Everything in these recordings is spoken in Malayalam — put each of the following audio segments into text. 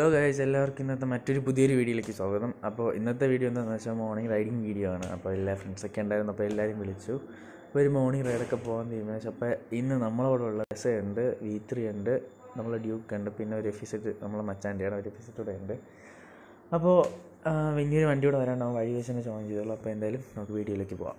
ഹലോ ഗൈസ് എല്ലാവർക്കും ഇന്നത്തെ മറ്റൊരു പുതിയൊരു വീഡിയോയിലേക്ക് സ്വാഗതം അപ്പോൾ ഇന്നത്തെ വീഡിയോ എന്താണെന്ന് വെച്ചാൽ മോർണിംഗ് റൈഡിങ് വീഡിയോ ആണ് അപ്പോൾ എല്ലാ ഫ്രണ്ട്സൊക്കെ ഉണ്ടായിരുന്നു അപ്പോൾ എല്ലാവരും വിളിച്ചു അപ്പോൾ ഒരു മോർണിംഗ് റൈഡൊക്കെ പോകാൻ തീരുമാനിച്ചു അപ്പോൾ ഇന്ന് നമ്മളോട് ഉള്ള എസ് ഉണ്ട് വി ത്രീ ഉണ്ട് നമ്മളെ ഡ്യൂക്ക് ഉണ്ട് പിന്നെ ഒരു എഫിസെറ്റ് നമ്മളെ മച്ചാൻ്റെയാണ് ഒരു എഫിസെറ്റ് കൂടെ ഉണ്ട് അപ്പോൾ ആ, വലിയൊരു വണ്ടി കൂടെ വരാണ്ടാവും വഴി വെച്ച് തന്നെ ജോയിൻ ചെയ്തോളൂ അപ്പോൾ എന്തായാലും നമുക്ക് വീഡിയോയിലേക്ക് പോവാം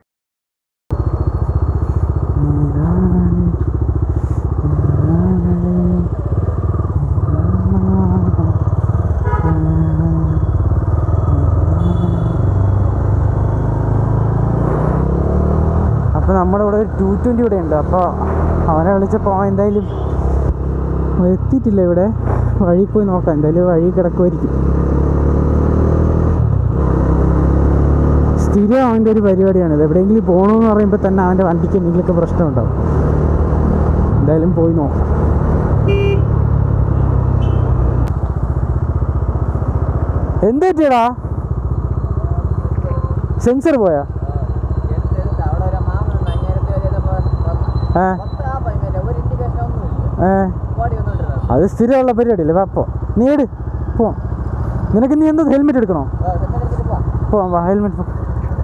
അപ്പോൾ നമ്മുടെ ഇവിടെ ഒരു ടു ട്വൻറ്റി ഇവിടെ ഉണ്ട് അപ്പോൾ അവനെ വിളിച്ചപ്പോൾ അവൻ എന്തായാലും എത്തിയിട്ടില്ല ഇവിടെ വഴി പോയി നോക്കാം എന്തായാലും വഴി കിടക്കുമായിരിക്കും സ്ഥിരം അവൻ്റെ ഒരു പരിപാടിയാണ് ഇത് എവിടെയെങ്കിലും പോകണമെന്ന് പറയുമ്പോൾ തന്നെ അവൻ്റെ വണ്ടിക്ക് എന്തെങ്കിലുമൊക്കെ പ്രശ്നമുണ്ടാവും എന്തായാലും പോയി നോക്കാം എന്ത് പറ്റിയടാ സെൻസർ പോയാ ഏ ഏ അത് സ്ഥിരമുള്ള പരിപാടിയല്ലേ വാ പോ നീ എടു പോവാം നിനക്ക് നീ എന്താ ഹെൽമെറ്റ് എടുക്കണോ പോവാം വാ ഹെൽമെറ്റ് പോ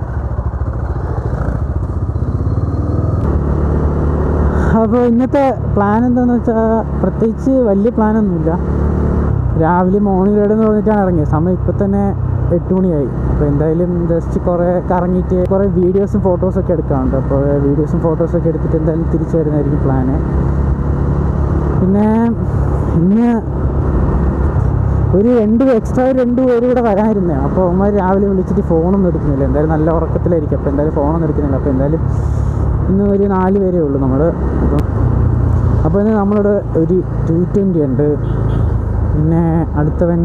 അപ്പോൾ ഇന്നത്തെ പ്ലാൻ എന്താണെന്ന് വെച്ചാൽ പ്രത്യേകിച്ച് വലിയ പ്ലാനൊന്നുമില്ല രാവിലെ മോർണിംഗ് റൈഡ് എന്ന് പറഞ്ഞിട്ടാണ് ഇറങ്ങിയത് സമയം ഇപ്പോൾ തന്നെ എട്ട് മണിയായി അപ്പോൾ എന്തായാലും ജസ്റ്റ് കുറേ കറങ്ങിയിട്ട് കുറേ വീഡിയോസും ഫോട്ടോസൊക്കെ എടുക്കാറുണ്ട് അപ്പോൾ വീഡിയോസും ഫോട്ടോസൊക്കെ എടുത്തിട്ട് എന്തായാലും തിരിച്ചു വരുന്നതായിരിക്കും പ്ലാന് പിന്നെ ഇന്ന് ഒരു രണ്ട് എക്സ്ട്രാ ഒരു രണ്ട് പേര് കൂടെ വരാനിരുന്നേ അപ്പോൾ അവന്മാർ രാവിലെ വിളിച്ചിട്ട് ഫോണൊന്നും എടുക്കുന്നില്ല എന്തായാലും നല്ല ഉറക്കത്തിലായിരിക്കും അപ്പോൾ എന്തായാലും ഫോണൊന്നും എടുക്കുന്നില്ല അപ്പോൾ എന്തായാലും ഇന്ന് ഒരു നാല് പേരേ ഉള്ളൂ നമ്മൾ അപ്പം അപ്പോൾ ഇന്ന് നമ്മളിവിടെ ഒരു ടു ട്വൻറ്റി ഉണ്ട് പിന്നെ അടുത്തവൻ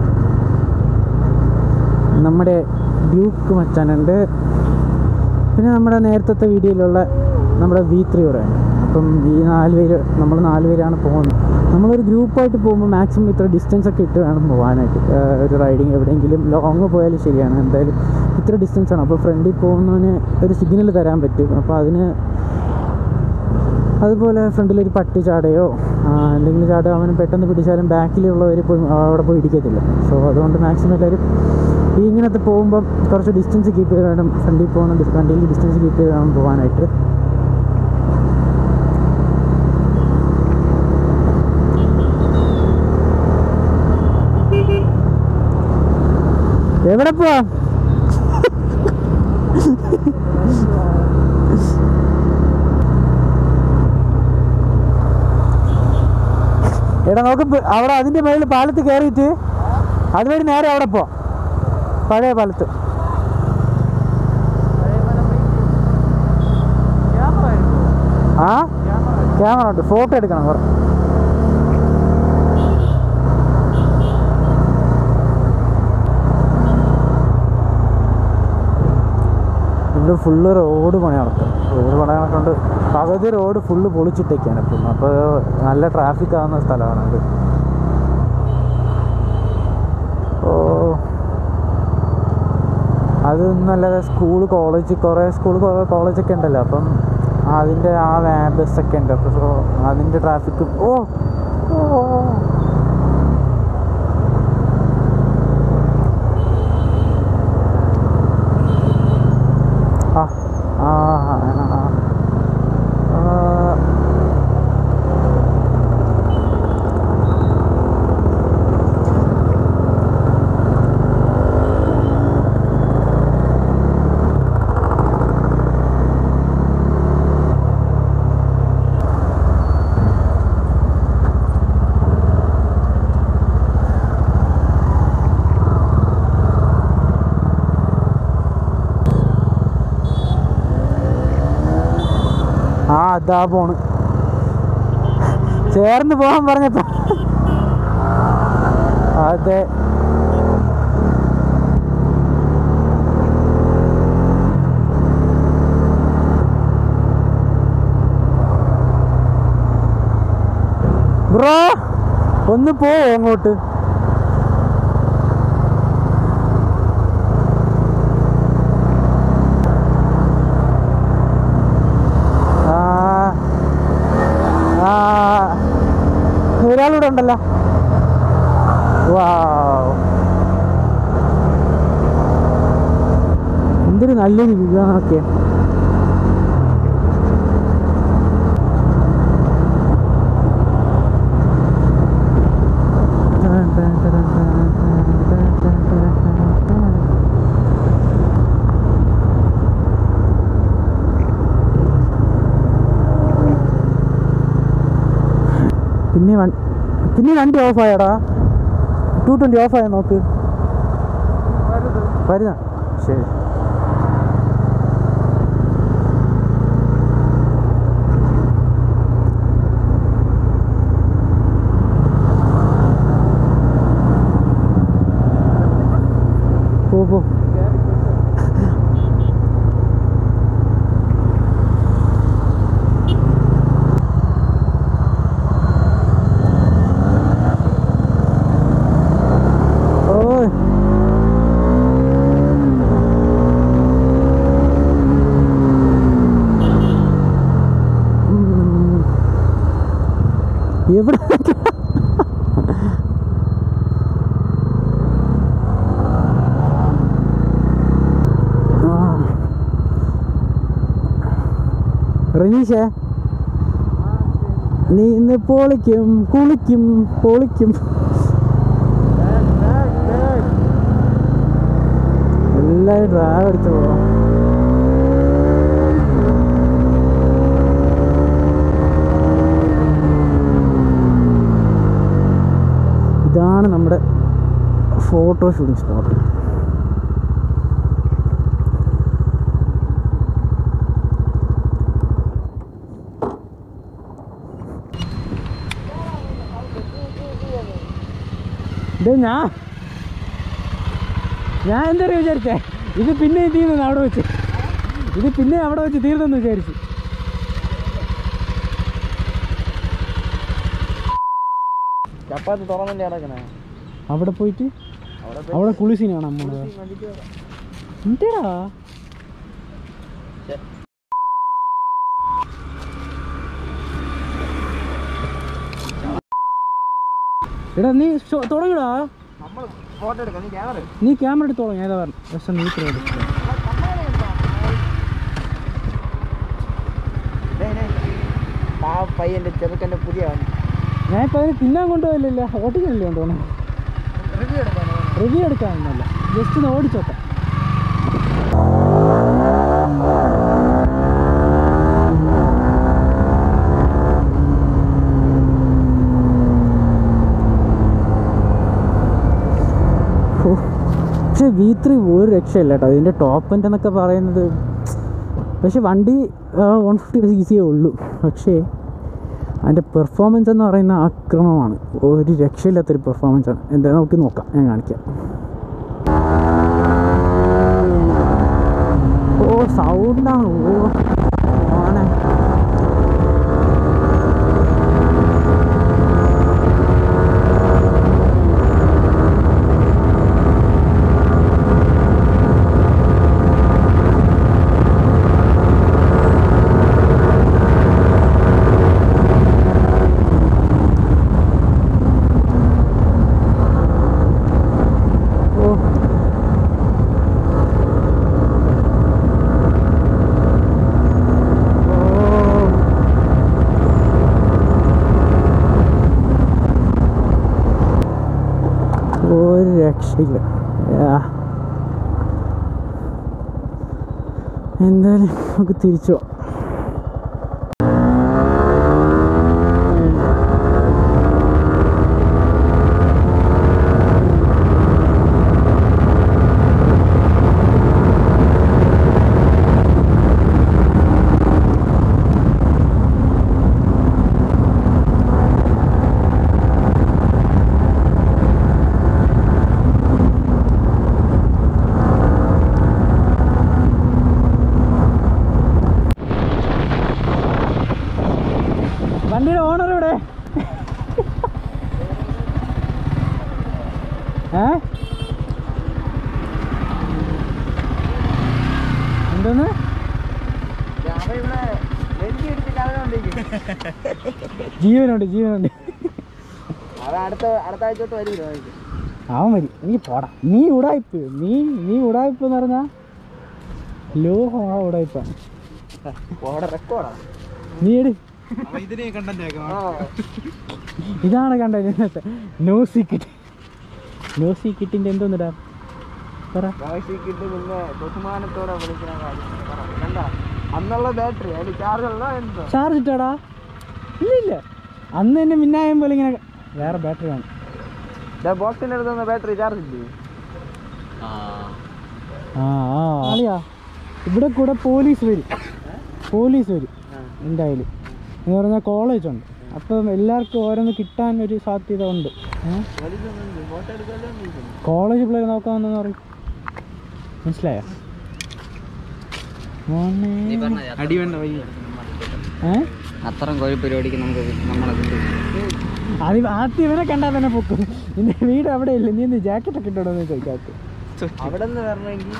നമ്മുടെ ഡ്യൂക്ക് മച്ചാനുണ്ട് പിന്നെ നമ്മുടെ നേരത്തെ വീഡിയോയിലുള്ള നമ്മുടെ വി ത്രീ കൂടെ ഉണ്ട് അപ്പം ഈ നാല് പേര് നമ്മൾ നാല് പേരാണ് പോകുന്നത് നമ്മളൊരു ഗ്രൂപ്പായിട്ട് പോകുമ്പോൾ മാക്സിമം ഇത്ര ഡിസ്റ്റൻസ് ഒക്കെ ഇട്ട് വേണം പോകാനായിട്ട് ഏഹ് ഒരു റൈഡിങ് എവിടെയെങ്കിലും ലോങ് പോയാലും ശരിയാണ് എന്തായാലും ഇത്ര ഡിസ്റ്റൻസ് ആണ് അപ്പോൾ ഫ്രണ്ടിൽ പോകുന്നവന് ഒരു സിഗ്നൽ തരാൻ പറ്റും അപ്പോൾ അതിന് അതുപോലെ ഫ്രണ്ടിലൊരു പട്ടി ചാടയോ ആ, എന്തെങ്കിലും ചാടയോ അവന് പെട്ടെന്ന് പിടിച്ചാലും ബാക്കിലുള്ളവർ പോയി അവിടെ പോയി ഇടിക്കത്തില്ല സോ അതുകൊണ്ട് മാക്സിമം എല്ലാവരും ഈ ഇങ്ങനത്തെ പോകുമ്പം കുറച്ച് ഡിസ്റ്റൻസ് കീപ്പ് ചെയ്ത് വേണം ഫ്രണ്ടിൽ പോകുന്ന ഡിസ് വണ്ടിയിൽ ഡിസ്റ്റൻസ് കീപ്പ് ചെയ്ത് വേണം പോകാനായിട്ട് എവിടെ പോവാ എടാ നോക്ക് ഇപ്പൊ അവിടെ അതിൻ്റെ മേളിൽ പാലത്ത് കയറിയിട്ട് അതുവഴി നേരെ അവിടെ പോ പഴയ പാലത്ത് ആ ക്യാമറ ഉണ്ട് ഫോട്ടോ എടുക്കണം കുറേ ഇവിടെ ഫുള്ള് റോഡ് പണി നടക്കും റോഡ് പണി നടക്കൊണ്ട് പകുതി റോഡ് ഫുള്ള് പൊളിച്ചിട്ടേക്കാണ് ഇപ്പം അപ്പോൾ നല്ല ട്രാഫിക് ആവുന്ന സ്ഥലമാണ് അത് ഓ അതൊന്നല്ലാതെ സ്കൂൾ കോളേജ് കുറേ സ്കൂൾ കുറേ കോളേജൊക്കെ ഉണ്ടല്ലോ അപ്പം അതിൻ്റെ ആ വാ ബസ്സൊക്കെ ഉണ്ട് അപ്പോൾ സോ അതിൻ്റെ ട്രാഫിക്കും ഓ ഓ ആ ആ ആ, ആ, ആ. ആ അതാ പോണ് ചേർന്ന് പോകാൻ പറഞ്ഞപ്പോ അതെ ബ്രോ ഒന്ന് പോ അങ്ങോട്ട് ഒരാളിവിടെ ഉണ്ടല്ലോ നല്ലൊരു വ്യൂ ആണ് ഓക്കെ പിന്നെ വൺ- പിന്നെ വണ്ടി ഓഫ് ആയടാ ടു ട്വൻറ്റി ഓഫ് ആയ നോക്ക് വരുന്ന ശരി പോ പോ ഓയ് ഉം. എവിടെ ആ. റിനീഷേ നീ ഇന്ന് പൊളിക്കും കുളിക്കും പൊളിക്കും എല്ലാവരും ഡ്രൈവ് അടിച്ചു പോവാം ഇതാണ് നമ്മുടെ ഫോട്ടോ ഷൂട്ടിംഗ് സ്പോട്ട് ഇത് ഞാൻ ഞാൻ എന്താ വിചാരിച്ചേ ഇത് പിന്നെ തീർന്നു അവിടെ വെച്ച് ഇത് പിന്നെ അവിടെ വെച്ച് തീർന്നെന്ന് വിചാരിച്ചു ചപ്പാത്തി തുറന്നല്ലേ കിടക്കണേ അവിടെ പോയിട്ട് അവിടെ കുളിസിനാണ് നമ്മള് എന്തിടാ എടാ നീ ഷോ- തുടങ്ങിടാ നമ്മൾ ഫോട്ടോ എടുക്കാം നീ ക്യാമറ നീ ക്യാമറ എടുത്ത് തുടങ്ങി ഏതാ പറഞ്ഞു പക്ഷെ നീ ഇത്ര എടുത്തു. പയ്യന്റെ ചെറുക്കന്റെ പുതിയ ഞാൻ ഇപ്പൊ അതിന് തിന്നാൻ കൊണ്ടുപോയില്ല ഓട്ടിക്കണല്ലേ കൊണ്ടുപോകണം റിവ്യൂ എടുക്കാനോ റിവ്യൂ എടുക്കാനൊന്നുമല്ല ജസ്റ്റ് ഒന്ന് ഓടിച്ചോട്ടെ ഓ, പക്ഷേ വി ത്രീ ഒരു രക്ഷയില്ല കേട്ടോ ഇതിൻ്റെ ടോപ്പ് എൻഡ് എന്നൊക്കെ പറയുന്നത് പക്ഷെ വണ്ടി വൺ ഫിഫ്റ്റി സി സിയേ ഉള്ളൂ പക്ഷേ അതിൻ്റെ പെർഫോമൻസ് എന്ന് പറയുന്ന ആക്രമണമാണ് ഒരു രക്ഷയില്ലാത്തൊരു പെർഫോമൻസ് ആണ് എന്താ നമുക്ക് നോക്കാം ഞാൻ കാണിക്കാം ഓ സൗണ്ടാണ് ഓ ആണ് ഓ ഓ ഒരു രക്ഷയില്ല യാ. എന്തായാലും നമുക്ക് തിരിച്ചു പോവാം വണ്ടിയുടെ ഓണർ ഇവിടെ ഏ എന്തോന്ന് അവൻ ഇവിടെ ലെഞ്ചി എടുത്തിട്ട് അവനുണ്ടെങ്കിൽ ജീവനുണ്ട് ജീവനുണ്ട് അവൻ അടുത്ത അടുത്ത ആഴ്ച തൊട്ട് വരൂല്ലോ അവർക്ക് അവൻ വരും നീ പോടാ നീ ഉടായിപ്പ് നീ നീ ഉടായിപ്പ് എന്ന് പറഞ്ഞാ ലോഹം ആ അവിടെ ഇപ്പം റെക്കോർഡാ നീ എടി ഇതിനെ കണ്ടന്റ് ഇതാണ് കണ്ടത് ഇന്നത്തെ നോ സീക്രട്ട് നോ സീക്രട്ടിൻ്റെ എന്തോന്നിടാ പറ കിട്ടി പിന്നെ ബഹുമാനത്തോടെ വിളിക്കുന്ന കാര്യം കണ്ട അന്നുള്ള ബാറ്ററി അതിൽ ചാർജ് ഉള്ള എന്തോ ചാർജ് ഇട്ടാടാ ഇല്ല ഇല്ല അന്ന് തന്നെ മിന്നായം പോലെ ഇങ്ങനെ വേറെ ബാറ്ററി ആണ് ബോക്സിന്റെ അടുത്ത് ബാറ്ററി ചാർജ് ഇല്ലേ ആ ആ ആളിയാ ഇവിടെ കൂടെ പോലീസ് വരും പോലീസ് വരും എന്തായാലും എന്ന് പറഞ്ഞാൽ കോളേജ് ഉണ്ട് അപ്പം എല്ലാവർക്കും ഓരോന്ന് കിട്ടാൻ ഒരു സാധ്യത ഉണ്ട് ഫോട്ടോ എടുക്കാല്ലോ കോളേജ് പിള്ളേർ നോക്കാമെന്ന് പറയും മനസ്സിലായോ മോനെ അടി വേണ്ട വൈകി ഏ അത്രയും കോഴി പരിപാടിക്ക് നമുക്ക് നമ്മളെ കിട്ടും അത് ആദ്യം ഇവനെ കണ്ടാൽ തന്നെ പൊക്കും നിന്റെ വീട് അവിടെ ഇല്ല നീ ഒന്ന് ജാക്കറ്റ് ഒക്കെ ഇട്ടോന്ന് ചോദിക്കാത്ത അവിടെ നിന്ന് വരണമെങ്കിൽ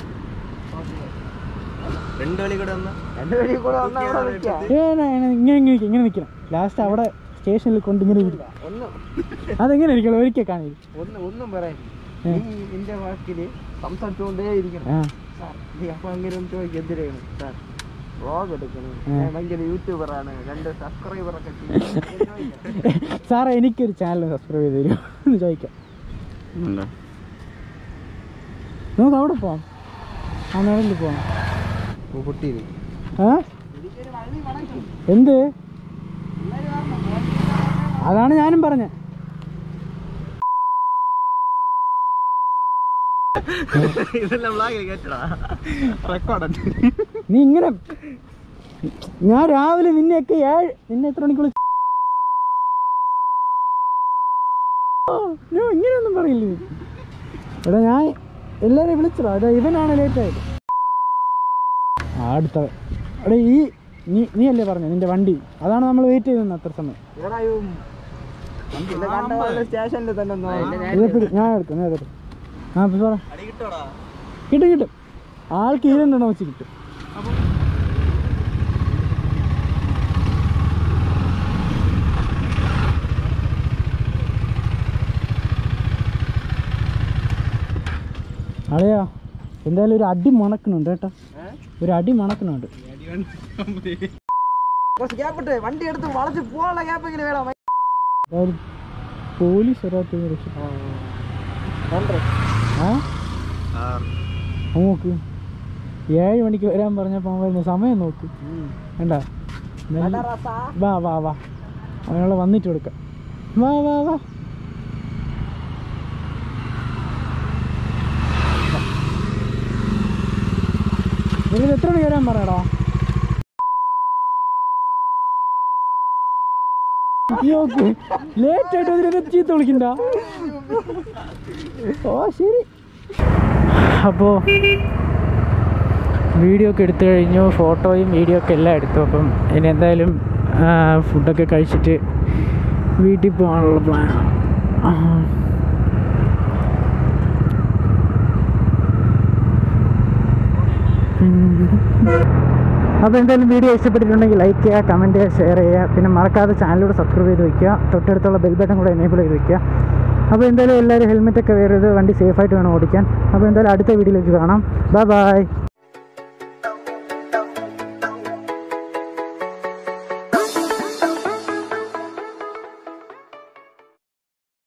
രണ്ട് വഴി കൂടെ വന്ന രണ്ട് വഴി കൂടെ വന്ന അവിടെ നിൽക്കാം ഏ ഇങ്ങനെ ഇങ്ങനെ നിൽക്കും ഇങ്ങനെ നിൽക്കണം ലാസ്റ്റ് അവിടെ സ്റ്റേഷനിൽ കൊണ്ട് ഇങ്ങനെ ഇരിക്കും ഒന്നും അതെങ്ങനെ ഇരിക്കണം ഒരിക്കൽ കാണില്ല ഒന്ന് ഒന്നും പറയാൻ നീ നിന്റെ വാക്കില് സംസാരിച്ചുകൊണ്ടേ ഇരിക്കണം ആ സാർ നീ അപ്പൊ അങ്ങനെ ഒന്ന് ചോദിക്കും എന്തിനാണ് സാർ വ്ളോഗ് എടുക്കണം ഉം. ഞാൻ ഭയങ്കര യൂട്യൂബറാണ് രണ്ട് സബ്സ്ക്രൈബറൊക്കെ ചെയ്യും സാറേ എനിക്കൊരു ചാനൽ സബ്സ്ക്രൈബ് ചെയ്ത് തരുമോ എന്ന് ചോദിക്കാം നമുക്ക് അവിടെ പോവാം ആ നേരിൽ പോവാം പൊട്ടിയത് ഏ എന്ത് അതാണ് ഞാനും പറഞ്ഞത് ഇതെല്ലാം വ്ളോഗിൽ കേട്ടടാ റെക്കോർഡ് നീ ഇങ്ങനെ ഞാൻ രാവിലെ നിന്നെയൊക്കെ ഏഴ് നിന്നെ എത്ര മണിക്കുള്ള ഇങ്ങനെയൊന്നും പറയില്ല നീ. എടാ ഞാൻ എല്ലാവരെയും വിളിച്ചതാ അതാ ഇവനാണ് ലേറ്റ് ആയത് ആ അടുത്ത എടാ ഈ നീ നീ അല്ലേ പറഞ്ഞു നിന്റെ വണ്ടി അതാണ് നമ്മൾ വെയിറ്റ് ചെയ്തത് അത്ര സമയം സ്റ്റേഷനിൽ തന്നെ ഒന്ന് ഇത് പിടി ഞാൻ എടുക്കും ഞാൻ എടുക്കും ആ ഇപ്പൊ പറ കിട്ടും കിട്ടും ആൾക്ക് ഇരുണ്ടെണ്ണം വെച്ച് കിട്ടും അതെയോ എന്തായാലും ഒരു അടി മണക്കണുണ്ട് കേട്ടോ ഒരു അടി മണക്കണുണ്ട് കുറച്ച് ഗ്യാപ്പ് ഇട്ട് വണ്ടി എടുത്ത് വളച്ച് പോകാനുള്ള ഗ്യാപ്പ് എങ്ങനെ വേണം എന്തായാലും പോലീസ് ഒരാൾക്ക് രക്ഷ ആ നോക്ക് ഏഴ് മണിക്ക് വരാൻ പറഞ്ഞപ്പോൾ അവൻ വരുന്ന സമയം നോക്ക് വേണ്ട വാ വാ വാ അവനോട് വന്നിട്ട് കൊടുക്കാം വാ വാ വാ നിനക്ക് എത്ര മണിക്ക് വരാൻ പറയടാ നോക്ക് ലേറ്റ് ആയിട്ട് അതിനൊക്കെ ചീത്ത വിളിക്കണ്ട ഓ ശരി അപ്പോൾ വീഡിയോ ഒക്കെ എടുത്തു കഴിഞ്ഞു ഫോട്ടോയും വീഡിയോ ഒക്കെ എല്ലാം എടുത്തു അപ്പം ഇനി എന്തായാലും ആ, ഫുഡൊക്കെ കഴിച്ചിട്ട് വീട്ടിൽ പോകാനുള്ള പ്ലാൻ അപ്പോൾ എന്തായാലും വീഡിയോ ഇഷ്ടപ്പെട്ടിട്ടുണ്ടെങ്കിൽ ലൈക്ക് ചെയ്യുക കമൻറ്റ് ചെയ്യുക ഷെയർ ചെയ്യുക പിന്നെ മറക്കാതെ ചാനലിലൂടെ സബ്സ്ക്രൈബ് ചെയ്ത് വയ്ക്കുക തൊട്ടടുത്തുള്ള ബെൽ ബട്ടൺ കൂടെ എനേബിൾ ചെയ്ത് വയ്ക്കുക അപ്പോൾ എന്തായാലും എല്ലാവരും ഹെൽമെറ്റൊക്കെ വെയർ ചെയ്ത് വണ്ടി സേഫായിട്ട് വേണം ഓടിക്കാൻ അപ്പോൾ എന്തായാലും അടുത്ത വീഡിയോയിലേക്ക് കാണാം ബൈ ബൈ